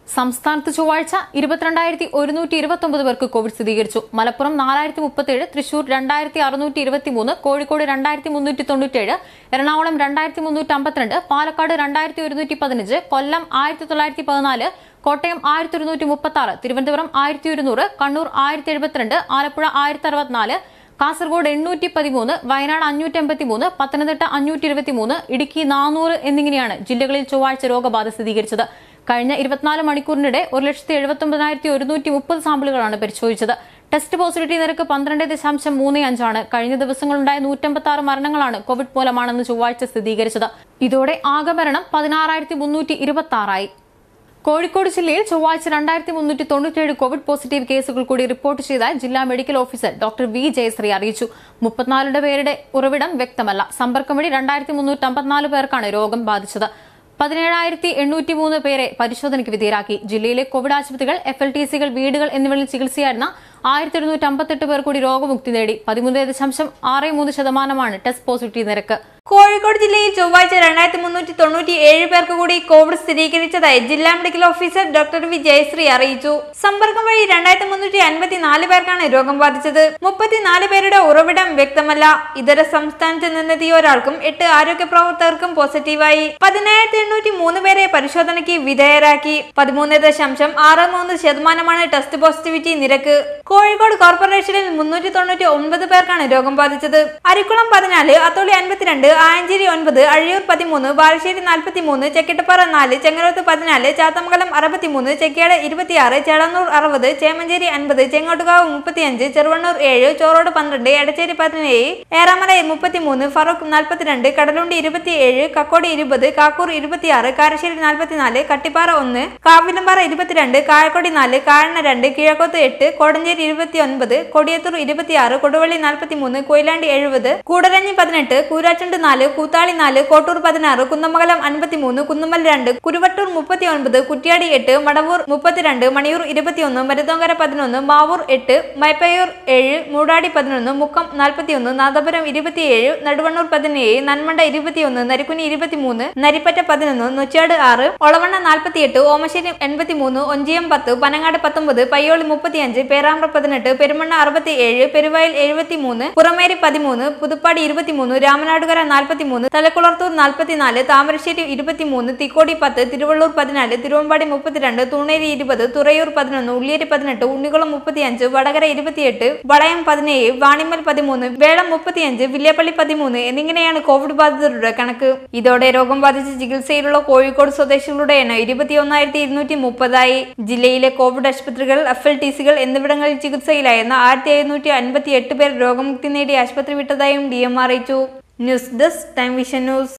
സംസ്ഥാനത്ത് ചൊവ്വാഴ്ച ഇരുപത്തിരണ്ടായിരത്തി ഒരുന്നൂറ്റി ഇരുപത്തൊമ്പത് പേർക്ക് കോവിഡ് സ്ഥിരീകരിച്ചു മലപ്പുറം നാലായിരത്തി മുപ്പത്തേഴ് തൃശൂർ രണ്ടായിരത്തി അറുന്നൂറ്റി ഇരുപത്തിമൂന്ന് കോഴിക്കോട് രണ്ടായിരത്തി മുന്നൂറ്റി തൊണ്ണൂറ്റേഴ് എറണാകുളം രണ്ടായിരത്തി മുന്നൂറ്റി അമ്പത്തിരണ്ട് പാലക്കാട് രണ്ടായിരത്തി ഒരുന്നൂറ്റി പതിനഞ്ച് കൊല്ലം ആയിരത്തി തൊള്ളായിരത്തി പതിനാല് കോട്ടയം ആയിരത്തി ഒരുന്നൂറ്റി മുപ്പത്തി ആറ് തിരുവനന്തപുരം ആയിരത്തി ഒരുന്നൂറ് കണ്ണൂർ ആയിരത്തി എഴുപത്തിരണ്ട് ആലപ്പുഴ ആയിരത്തി അറുപത്തിനാല് കാസർഗോഡ് എണ്ണൂറ്റി പതിമൂന്ന് വയനാട് അഞ്ഞൂറ്റി എൺപത്തിമൂന്ന് പത്തനംതിട്ട അഞ്ഞൂറ്റി ഇരുപത്തിമൂന്ന് ഇടുക്കി നാനൂറ് എന്നിങ്ങനെയാണ് ജില്ലകളിൽ ചൊവ്വാഴ്ച രോഗബാധ സ്ഥിരീകരിച്ചത് കഴിഞ്ഞ ഇരുപത്തിനാല് മണിക്കൂറിനിടെ ഒരു ലക്ഷത്തി എഴുപത്തൊമ്പതിനായിരത്തി ഒരുന്നൂറ്റി മുപ്പത് സാമ്പിളുകളാണ് പരിശോധിച്ചത് ടെസ്റ്റ് പോസിറ്റിവിറ്റി നിരക്ക് പന്ത്രണ്ട് ദശാംശം മൂന്ന് അഞ്ചാണ് കഴിഞ്ഞ ദിവസങ്ങളുണ്ടായ നൂറ്റമ്പത്തി ആറ് മരണങ്ങളാണ് കോവിഡ് മൂലമാണെന്ന് ചൊവ്വാഴ്ച സ്ഥിരീകരിച്ചത് ഇതോടെ ആകെ മരണം പതിനാറായിരത്തി മുന്നൂറ്റി ഇരുപത്തി ആറായി കോഴിക്കോട് ജില്ലയിൽ ചൊവ്വാഴ്ച രണ്ടായിരത്തി മുന്നൂറ്റി തൊണ്ണൂറ്റിയേഴ് കോവിഡ് പോസിറ്റീവ് കേസുകൾ കൂടി റിപ്പോർട്ട് ചെയ്താൽ ജില്ലാ medical officer doctor V Jayasree അറിയിച്ചു മുപ്പത്തിനാലിന്റെ പേരുടെ ഉറവിടം വ്യക്തമല്ല സമ്പർക്കം വഴി രണ്ടായിരത്തി മുന്നൂറ്റി അമ്പത്തിനാല് പേർക്കാണ് രോഗം ബാധിച്ചത് പതിനേഴായിരത്തി എണ്ണൂറ്റി മൂന്ന് പേരെ പരിശോധനയ്ക്ക് വിധേയരാക്കി ജില്ലയിലെ കോവിഡ് ആശുപത്രികൾ എഫ് എൽ ടി സികൾ വീടുകൾ എന്നിവയിൽ ചികിത്സയായിരുന്ന ആയിരത്തി എഴുന്നൂറ്റി അമ്പത്തെട്ട് പേർ കൂടി രോഗമുക്തി നേടി പതിമൂന്ന് ദശാംശം ആറ് മൂന്ന് ശതമാനമാണ് ടെസ്റ്റ് പോസിറ്റിവിറ്റി നിരക്ക് കോഴിക്കോട് ജില്ലയിൽ ചൊവ്വാഴ്ച രണ്ടായിരത്തി മുന്നൂറ്റി തൊണ്ണൂറ്റി ഏഴ് പേർക്ക് കൂടി കോവിഡ് സ്ഥിരീകരിച്ചതായി ജില്ലാ medical officer doctor V Jayasree അറിയിച്ചു സമ്പർക്കം വഴി രണ്ടായിരത്തി മുന്നൂറ്റി അൻപത്തി നാല് പേർക്കാണ് രോഗം ബാധിച്ചത് മുപ്പത്തിനാല് പേരുടെ ഉറവിടം വ്യക്തമല്ല ഇതര സംസ്ഥാനത്ത് നിന്നെത്തിയ ഒരാൾക്കും എട്ട് ആരോഗ്യ പ്രവർത്തകർക്കും പോസിറ്റീവായി പതിനായിരത്തി എണ്ണൂറ്റി മൂന്ന് പേരെ പരിശോധനയ്ക്ക് വിധേയരാക്കി പതിമൂന്ന് ദശാംശം ആറ് മൂന്ന് ശതമാനമാണ് ടെസ്റ്റ് പോസിറ്റിവിറ്റി നിരക്ക് കോഴിക്കോട് കോർപ്പറേഷനിൽ മുന്നൂറ്റി തൊണ്ണൂറ്റി ഒൻപത് പേർക്കാണ് രോഗം ബാധിച്ചത് അരിക്കുളം പതിനാല് അത്തോളി അൻപത്തിരണ്ട് ആയഞ്ചേരി ഒൻപത് അഴിയൂർ പതിമൂന്ന് ബാലുശ്ശേരി നാൽപ്പത്തിമൂന്ന് ചെക്കിട്ടപ്പാറ നാല് ചെങ്ങരോത്ത് പതിനാല് ചാത്തമംഗലം അറുപത്തിമൂന്ന് ചെക്കിയാട് ഇരുപത്തിയാറ് ചേളന്നൂർ അറുപത് ചേമഞ്ചേരി അൻപത് ചെങ്ങോട്ടുകാവ് മുപ്പത്തിയഞ്ച് ചെറുവണ്ണൂർ ഏഴ് ചോറോട് പന്ത്രണ്ട് എടച്ചേരി പതിനേഴ് ഏറാമല മുപ്പത്തിമൂന്ന് ഫറൂഖ് നാൽപ്പത്തിരണ്ട് കടലുണ്ടി ഇരുപത്തിയേഴ് കക്കോടി ഇരുപത് കാക്കൂർ ഇരുപത്തിയാറ് കാരശ്ശേരി നാൽപ്പത്തിനാല് കട്ടിപ്പാറ ഒന്ന് കാവിലമ്പാറ ഇരുപത്തിരണ്ട് കായക്കൊടി നാല് കാഴണ രണ്ട് കിഴക്കോത്ത് എട്ട് കോടഞ്ചേരി ഇരുപത്തിയൊൻപത് കൊടിയത്തൂർ ഇരുപത്തിയാറ് കൊടുവള്ളി നാൽപ്പത്തിമൂന്ന് കൊയിലാണ്ടി എഴുപത് കൂടരഞ്ഞി പതിനെട്ട് കൂരാച്ചണ്ട് നാല് കൂത്താളി നാല് കോട്ടൂർ പതിനാറ് കുന്നമംഗലം അൻപത്തിമൂന്ന് കുന്നുമ്മൽ രണ്ട് കുരുവട്ടൂർ മുപ്പത്തിയൊൻപത് കുറ്റ്യാടി എട്ട് മടവൂർ മുപ്പത്തിരണ്ട് മണിയൂർ ഇരുപത്തിയൊന്ന് മരുതോങ്കര പതിനൊന്ന് മാവൂർ എട്ട് മൈപ്പയൂർ ഏഴ് മൂടാടി പതിനൊന്ന് മുക്കം നാൽപ്പത്തിയൊന്ന് നാദപുരം ഇരുപത്തിയേഴ് നടുവണ്ണൂർ പതിനേഴ് നന്മണ്ട ഇരുപത്തിയൊന്ന് നരിക്കുനി ഇരുപത്തിമൂന്ന് നരിപ്പറ്റ പതിനൊന്ന് നൊച്ചാട് ആറ് ഒളവണ്ണ നാൽപ്പത്തിയെട്ട് ഓമശ്ശേരി എൺപത്തിമൂന്ന് ഒഞ്ചിയം പത്ത് പനങ്ങാട് പത്തൊമ്പത് പയ്യോളി മുപ്പത്തിയഞ്ച് പേരാമ്പ്ര പതിനെട്ട് പെരുമണ്ണ അറുപത്തിയേഴ് പെരുവയൽ എഴുപത്തിമൂന്ന് പുറമേരി പതിമൂന്ന് പുതുപ്പാടി ഇരുപത്തിമൂന്ന് രാമനാടുകര നാൽപ്പത്തിമൂന്ന് തലക്കുളർത്തൂർ നാൽപ്പത്തിനാല് താമരശ്ശേരി ഇരുപത്തിമൂന്ന് തിക്കോടി പത്ത് തിരുവള്ളൂർ പതിനാല് തിരുവമ്പാടി മുപ്പത്തിരണ്ട് തൂണേരി ഇരുപത് തുറയൂർ പതിനൊന്ന് ഉള്ളിയേരി പതിനെട്ട് ഉണ്ണികുളം മുപ്പത്തിയഞ്ച് വടകര ഇരുപത്തിയെട്ട് വളയം പതിനേഴ് വാണിമൽ പതിമൂന്ന് വേളം മുപ്പത്തിയഞ്ച് വില്ലേപ്പള്ളി പതിമൂന്ന് എന്നിങ്ങനെയാണ് കോവിഡ് ബാധിതരുടെ കണക്ക് ഇതോടെ രോഗം ബാധിച്ച് ചികിത്സയിലുള്ള കോഴിക്കോട് സ്വദേശികളുടെ എണ്ണം ഇരുപത്തിയൊന്നായിരത്തി ഇരുന്നൂറ്റി മുപ്പതായി ജില്ലയിലെ കോവിഡ് ആശുപത്രികൾ എഫ് എൽ ടി സികൾ എന്നിവിടങ്ങളിൽ ചികിത്സയിലായിരുന്ന ആയിരത്തി എഴുന്നൂറ്റി അൻപത്തി എട്ട് പേർ രോഗമുക്തി നേടി ആശുപത്രി വിട്ടതായും ഡി എം അറിയിച്ചു news desk time vision news